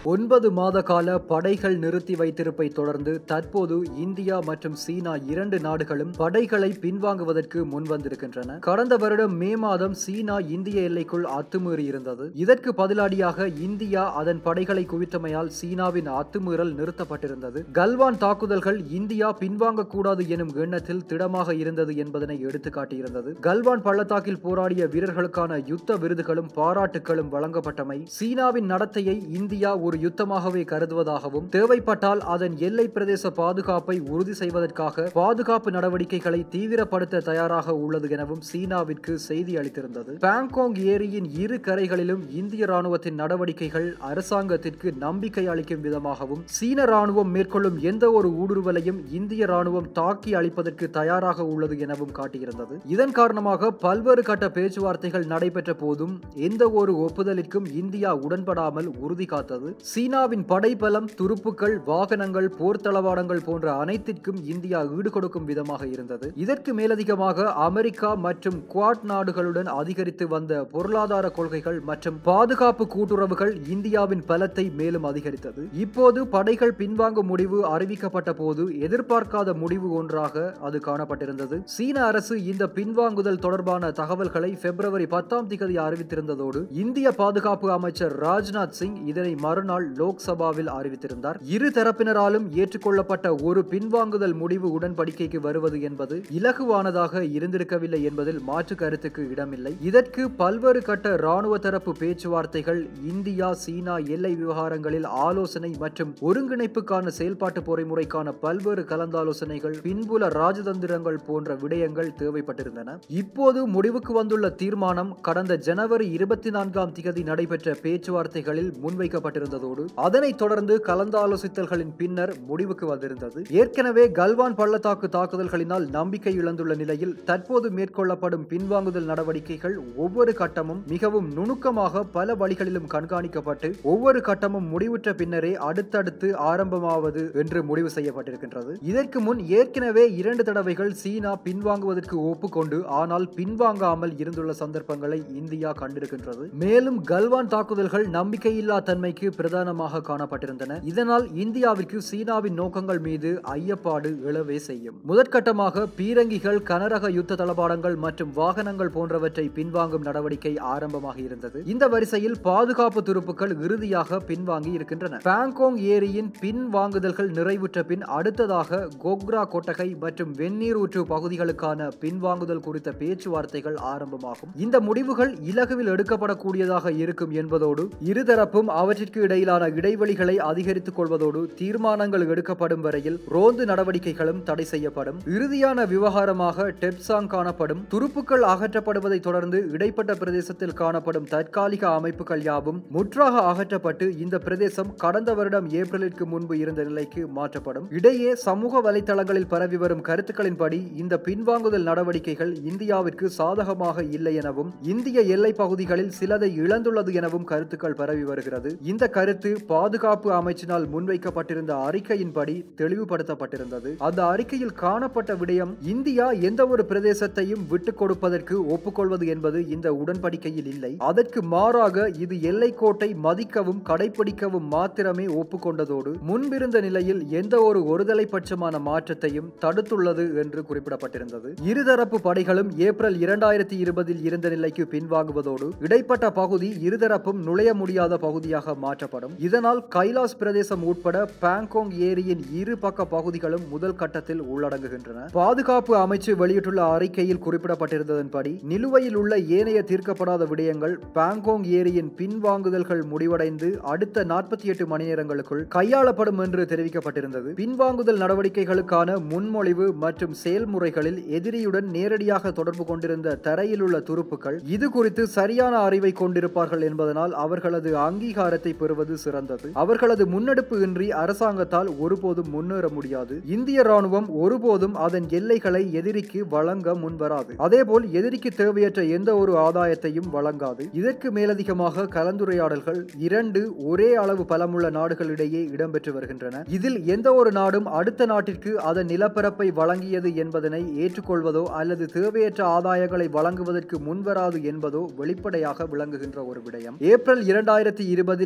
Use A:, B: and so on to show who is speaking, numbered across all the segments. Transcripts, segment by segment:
A: ஒன்பது மாத கால படைகள் நிறுத்தி வைத்திருப்பை தொடர்ந்து தற்போது இந்தியா மற்றும் சீனா இரண்டு நாடுகளும் படைகளை பின்வாங்குவதற்கு முன்வந்திருக்கின்றன கடந்த வருடம் மே மாதம் சீனா இந்திய எல்லைக்குள் அத்துமீறி இருந்தது இதற்கு பதிலடியாக இந்தியா அதன் படைகளை குவித்தமையால் சீனாவின் அத்துமீறல் நிறுத்தப்பட்டிருந்தது கல்வான் தாக்குதல்கள் இந்தியா பின்வாங்க கூடாது எனும் எண்ணத்தில் திடமாக இருந்தது என்பதனை எடுத்துக்காட்டியிருந்தது கல்வான் பள்ளத்தாக்கில் போராடிய வீரர்களுக்கான யுத்த விருதுகளும் பாராட்டுகளும் வழங்கப்பட்டமை சீனாவின் நடத்தையை இந்தியா ஒரு யுத்தமாகவே கருதுவதாகவும் தேவைப்பட்டால் அதன் எல்லை பிரதேச பாதுகாப்பை உறுதி செய்வதற்காக பாதுகாப்பு நடவடிக்கைகளை தீவிரப்படுத்த தயாராக உள்ளது எனவும் சீனாவிற்கு செய்தி அளித்திருந்தது பாங்காங் ஏரியின் இரு கரைகளிலும் இந்திய ராணுவத்தின் நடவடிக்கைகள் அரசாங்கத்திற்கு நம்பிக்கை அளிக்கும் விதமாகவும் சீன ராணுவம் மேற்கொள்ளும் எந்த ஒரு ஊடுருவலையும் இந்திய ராணுவம் தாக்கி அளிப்பதற்கு தயாராக உள்ளது எனவும் காட்டியிருந்தது இதன் காரணமாக பல்வேறு கட்ட பேச்சுவார்த்தைகள் நடைபெற்ற போதும் எந்த ஒரு ஒப்புதலிற்கும் இந்தியா உடன்படாமல் உறுதி காத்தது சீனாவின் படைபலம் துருப்புக்கள் வாகனங்கள் போர் தளவாடங்கள் போன்ற அனைத்திற்கும் இந்தியா ஈடுகொடுக்கும் விதமாக இருந்தது இதற்கு மேலதிகமாக அமெரிக்கா மற்றும் குவாட் நாடுகளுடன் அதிகரித்து வந்த பொருளாதார கொள்கைகள் மற்றும் பாதுகாப்பு கூட்டுறவுகள் இந்தியாவின் பலத்தை மேலும் அதிகரித்தது இப்போது படைகள் பின்வாங்கும் முடிவு அறிவிக்கப்பட்ட போது எதிர்பார்க்காத முடிவு ஒன்றாக அது காணப்பட்டிருந்தது சீன அரசு இந்த பின்வாங்குதல் தொடர்பான தகவல்களை பிப்ரவரி பத்தாம் திகதி அறிவித்திருந்ததோடு இந்திய பாதுகாப்பு அமைச்சர் ராஜ்நாத் சிங் இதனை மறுநாள் லோக்சபாவில் அறிவித்திருந்தார் இரு தரப்பினராலும் ஏற்றுக்கொள்ளப்பட்ட ஒரு பின்வாங்குதல் முடிவு உடன்படிக்கைக்கு வருவது என்பது இலகுவானதாக இருந்திருக்கவில்லை என்பதில் மாற்று கருத்துக்கு இடமில்லை இதற்கு பல்வேறு கட்ட ராணுவ தரப்பு பேச்சுவார்த்தைகள் இந்தியா சீனா எல்லை விவகாரங்களில் ஆலோசனை மற்றும் ஒருங்கிணைப்புக்கான செயல்பாட்டு பொறிமுறைக்கான பல்வேறு கலந்தாலோசனைகள் பின்புல ராஜதந்திரங்கள் போன்ற விடயங்கள் தேவைப்பட்டிருந்தன இப்போது முடிவுக்கு வந்துள்ள தீர்மானம் கடந்த ஜனவரி இருபத்தி நான்காம் திகதி நடைபெற்ற பேச்சுவார்த்தைகளில் முன்வைக்கப்பட்டிருந்ததோடு அதனைத் தொடர்ந்து கலந்தாலோசித்தல்களின் பின்னர் முடிவுக்கு வந்திருந்தது ஏற்கனவே கல்வான் பள்ளத்தாக்கு தாக்குதல்களினால் நம்பிக்கை இழந்துள்ள நிலையில் தற்போது மேற்கொள்ளப்படும் பின்வாங்குதல் நடவடிக்கைகள் ஒவ்வொரு கட்டமும் மிகவும் நுணுக்கமாக பல வழிகளிலும் கண்காணிக்கப்பட்டு ஒவ்வொரு கட்டமும் முடிவுற்ற பின்னரே அடுத்தடுத்து ஆரம்பமாவது என்று முடிவு செய்யப்பட்டிருக்கின்றது இதற்கு முன் ஏற்கனவே இரண்டு தடவைகள் சீனா பின்வாங்குவதற்கு ஒப்புக்கொண்டு ஆனால் பின்வாங்காமல் இருந்துள்ள சந்தர்ப்பங்களை இந்தியா கண்டிருக்கின்றது மேலும் கல்வான் தாக்குதல்கள் நம்பிக்கையில்லா தன்மைக்கு பிரதானமாக காணப்பட்டிருந்தன இதனால் இந்தியாவிற்கு சீனாவின் நோக்கங்கள் மீது ஐயப்பாடு எழவே செய்யும் முதற்கட்டமாக பீரங்கிகள் கனரக யுத்த தளபாடங்கள் மற்றும் வாகனங்கள் போன்றவற்றை பின்வாங்கும் நடவடிக்கை ஆரம்பமாக இருந்தது இந்த வரிசையில் பாதுகாப்பு துருப்புக்கள் இறுதியாக பின்வாங்கி இருக்கின்றன பாங்கோங் ஏரியின் பின்வாங்குதல்கள் நிறைவுற்ற பின் அடுத்ததாக கோக்ரா கொட்டகை மற்றும் வெந்நீர் ஊற்று பகுதிகளுக்கான பின்வாங்குதல் குறித்த பேச்சுவார்த்தைகள் ஆரம்பமாகும் இந்த முடிவுகள் இலகுவில் எடுக்கப்படக்கூடியதாக இருக்கும் என்பதோடு இருதரப்பும் அவற்றிற்கு இடையிலான இடைவெளிகளை அதிகரித்துக் கொள்வதோடு தீர்மானங்கள் எடுக்கப்படும் வரையில் ரோந்து நடவடிக்கைகளும் தடை செய்யப்படும் இறுதியான விவகாரமாக டெப்சாங் காணப்படும் துருப்புக்கள் அகற்றப்படுவதை தொடர்ந்து இடைப்பட்ட பிரதேசத்தில் காணப்படும் தற்காலிக அமைப்புகள் யாவும் முற்றாக அகற்றப்பட்டு இந்த பிரதேசம் கடந்த வருடம் ஏப்ரலிற்கு முன்பு இருந்த நிலைக்கு மாற்றப்படும் இடையே சமூக வலைதளங்களில் பரவி வரும் கருத்துக்களின்படி இந்த பின்வாங்குதல் நடவடிக்கைகள் இந்தியாவிற்கு சாதகமாக இல்லை எனவும் இந்திய எல்லை பகுதிகளில் சிலதை இழந்துள்ளது எனவும் கருத்துக்கள் பரவி வருகிறது இந்த கருத்து பாதுகாப்பு அமைச்சினால் முன்வைக்கப்பட்டிருந்த அறிக்கையின்படி தெளிவுபடுத்தப்பட்டிருந்தது அந்த அறிக்கையில் காணப்பட்ட விடயம் இந்தியா எந்த ஒரு பிரதேசத்தையும் விட்டுக் கொடுப்பதற்கு ஒப்புக்கொள்வது என்பது இந்த உடன்படிக்கையில் இல்லை அதற்கு மாறாக இது எல்லைக்கோட்டை மதிக்கவும் கடைபிடிக்கவும் மாத்திரமே ஒப்புக்கொண்டதோடு முன்பிருந்த நிலையில் எந்த ஒரு ஒருதலை பட்சமான மாற்றத்தையும் தடுத்துள்ளது என்று குறிப்பிடப்பட்டிருந்தது இருதரப்பு படைகளும் ஏப்ரல் இரண்டாயிரத்தி இருபதில் இருந்த நிலைக்கு பின்வாங்குவதோடு இடைப்பட்ட பகுதி இருதரப்பும் நுழைய முடியாத பகுதியாக மாற்றப்படும் இதனால் கைலாஸ் பிரதேசம் உட்பட பாங்கோங் ஏரியின் இரு பக்க பகுதிகளும் முதல் கட்டத்தில் உள்ளடங்குகின்றன பாதுகாப்பு அமைச்சு வெளியிட்டுள்ள அறிக்கையில் குறிப்பிடப்பட்டிருந்ததன்படி நிலுவையில் உள்ள ஏனைய தீர்க்கப்படாத விடயங்கள் பாங்கோங் ஏரியின் பின்வாங்குதல்கள் முடிவடைந்து அடுத்த நாற்பத்தி எட்டு மணி நேரங்களுக்குள் கையாளப்படும் என்று தெரிவிக்கப்பட்டிருந்தது பின்வாங்குதல் நடவடிக்கைகளுக்கான முன்மொழிவு மற்றும் செயல்முறைகளில் எதிரியுடன் நேரடியாக தொடர்பு கொண்டிருந்த தரையில் உள்ள துருப்புக்கள் இது குறித்து சரியான அறிவை கொண்டிருப்பார்கள் என்பதனால் அவர்களது அங்கீகாரத்தை பெறுவது சிறந்தது அவர்களது முன்னெடுப்பு இன்றி அரசாங்கத்தால் ஒருபோதும் முன்னேற முடியாது இந்திய ராணுவம் ஒருபோதும் அதன் எல்லைகளை எதிரிக்கு வழங்க முன்வராது அதேபோல் எதிரிக்கு தேவையற்ற எந்த ஒரு ஆதாயத்தையும் வழங்காது இதற்கு மேலதிகமாக கலந்துரையாடல்கள் இரண்டு ஒரே அளவு பலமுள்ள நாடுகளிடையே இடம்பெற்று வருகின்றன இதில் எந்த ஒரு நாடும் அடுத்த நாட்டிற்கு அதன் நிலப்பரப்பை வழங்கியது என்பதனை ஏற்றுக்கொள்வதோ அல்லது தேவையற்ற ஆதாயங்களை வழங்குவதற்கு முன்வராது என்பதோ வெளிப்படையாக விளங்குகின்ற ஒரு விடயம் ஏப்ரல் இரண்டாயிரத்தி இருபதில் இருந்த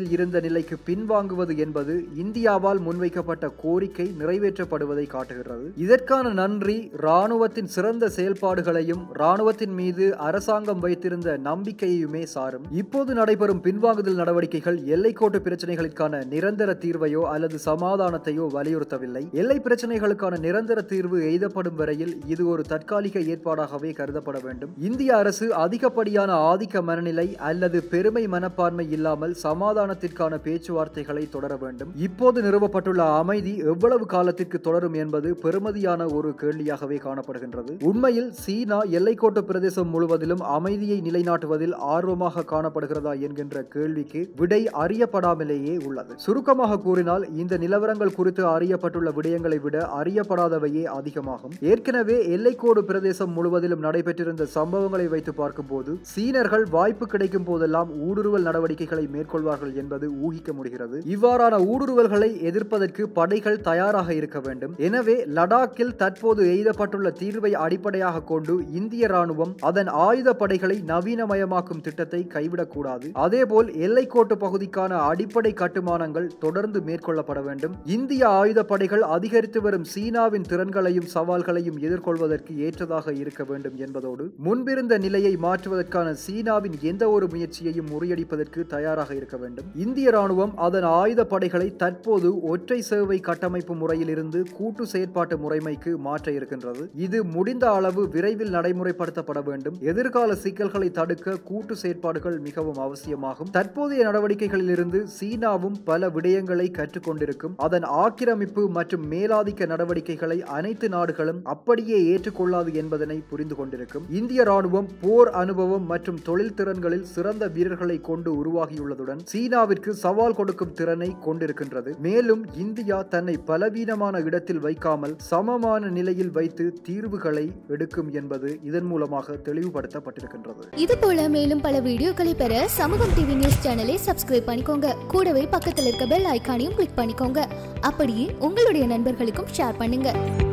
A: நிலைக்கு பின்வாங்குவது என்பது இந்தியாவால் முன்வைக்கப்பட்ட கோரிக்கை நிறைவேற்றப்படுவதை காட்டுகிறது இதற்கான நன்றி ராணுவத்தின் சிறந்த செயல்பாடுகளையும் ராணுவத்தின் மீது அரசாங்கம் வைத்திருந்த நம்பிக்கையுமே சாரும் இப்போது நடைபெறும் பின்வாங்குதல் நடவடிக்கைகள் எல்லைக்கோட்டு பிரச்சனைகளுக்கான நிரந்தர தீர்வையோ அல்லது சமாதானத்தையோ வலியுறுத்தவில்லை எல்லை பிரச்சனைகளுக்கான நிரந்தர தீர்வு எய்தப்படும் வரையில் இது ஒரு தற்காலிக ஏற்பாடாகவே கருதப்பட வேண்டும் இந்திய அரசு அதிகப்படியான ஆதிக்க மனநிலை அல்லது பெருமை மனப்பான்மை இல்லாமல் சமாதானத்திற்கான பேச்சுவார்த்தைகளை தொடர வேண்டும் இப்போது நிறுவப்பட்டுள்ள அமைதி எவ்வளவு காலத்திற்கு தொடரும் என்பது பெருமதியான ஒரு கேள்வியாகவே காணப்படுகின்றது உண்மையில் சீனா எல்லைக்கோட்டு பிரதேசம் முழுவதிலும் அமைதியை நிலைநாட்டுவதில் ஆர்வமாக காணப்படுகிறதா என்கின்ற கேள்விக்கு விடை அறியப்படாமலேயே உள்ளது சுருக்கமாக கூறினால் இந்த நிலவரங்கள் குறித்து அறியப்பட்டுள்ள விடயங்களை விட அறியப்படாதவையே அதிகமாகும் ஏற்கனவே எல்லைக்கோடு பிரதேசம் முழுவதிலும் நடைபெற்றிருந்த சம்பவங்களை வைத்து பார்க்கும்போது சீனர்கள் வாய்ப்பு கிடைக்கும் போதெல்லாம் ஊடுருவல் நடவடிக்கைகளை மேற்கொள்வார்கள் என்பது ஊகிக்க முடிகிறது இவ்வாறான ஊடுருவல்களை எதிர்ப்பதற்கு படைகள் தயாராக இருக்க வேண்டும் எனவே லடாக்கில் தற்போது எய்தப்பட்டுள்ள தீர்வை அடிப்படையாக கொண்டு இந்திய ராணுவம் அதன் ஆயுத படைகளை நவீனமயமாக்கும் திட்டத்தை கைவிடக்கூடாது அதேபோல் எல்லைக்கோட்டு பகுதிக்கான அடிப்படை கட்டுமானங்கள் தொடர்ந்து மேற்கொள்ளப்பட வேண்டும் இந்திய ஆயுத படைகள் அதிகரித்து வரும் சீனாவின் திறன்களையும் சவால்களையும் எதிர்கொள்வதற்கு ஏற்றதாக இருக்க வேண்டும் என்பதோடு முன்பிருந்த நிலையை மாற்றுவதற்கான சீனாவின் எந்த ஒரு முயற்சியையும் முறியடிப்பதற்கு தயாராக இருக்க வேண்டும் இந்திய ராணுவம் அதன் ஆயுத படைகளை தற்போது ஒற்றை சேவை கட்டமைப்பு முறையிலிருந்து கூட்டு செயற்பாட்டு முறைமைக்கு மாற்ற இருக்கின்றது இது முடிந்த அளவு விரைவில் நடைமுறைப்படுத்தப்பட வேண்டும் எதிர்கால சிக்கல்களை தடுக்க கூட்டு செயற்பாடுகள் மிகவும் அவசியமாகும் தற்போதைய நடவடிக்கைகளிலிருந்து சீனாவும் பல விடயங்களை கற்றுக்கொண்டிருக்கும் அதன் ஆக்கிரமிப்பு மற்றும் மேலாதிக்க நடவடிக்கைகளை அனைத்து நாடுகளும் அப்படியே ஏற்றுக்கொள்ளாது என்பதனை புரிந்து கொண்டிருக்கும் இந்திய ராணுவம் போர் அனுபவம் மற்றும் தொழில் திறன்களில் சிறந்த வீரர்களை கொண்டு உருவாகியுள்ளதுடன் சீனாவிற்கு சவால் கொடுக்கும் திறனை கொண்டிருக்கின்றது மேலும் இந்தியா தன்னை பலவீனமான இடத்தில் வைக்காமல் சமமான நிலையில் வைத்து தீர்வுகளை எடுக்கும் என்பது இதன் மூலமாக தெளிவுபடுத்தப்பட்டிருக்கின்றது
B: இது போல மேலும் பல வீடியோக்களை பெற சமூகம் டிவி நியூஸ் சேனலை சப்ஸ்கிரைப் பண்ணிக்கோங்க கூடவே பக்கத்தில் இருக்க பெல் ஐகானையும் கிளிக் பண்ணிக்கோங்க அப்படியே உங்களுடைய நண்பர்களுக்கும் ஷேர் பண்ணுங்க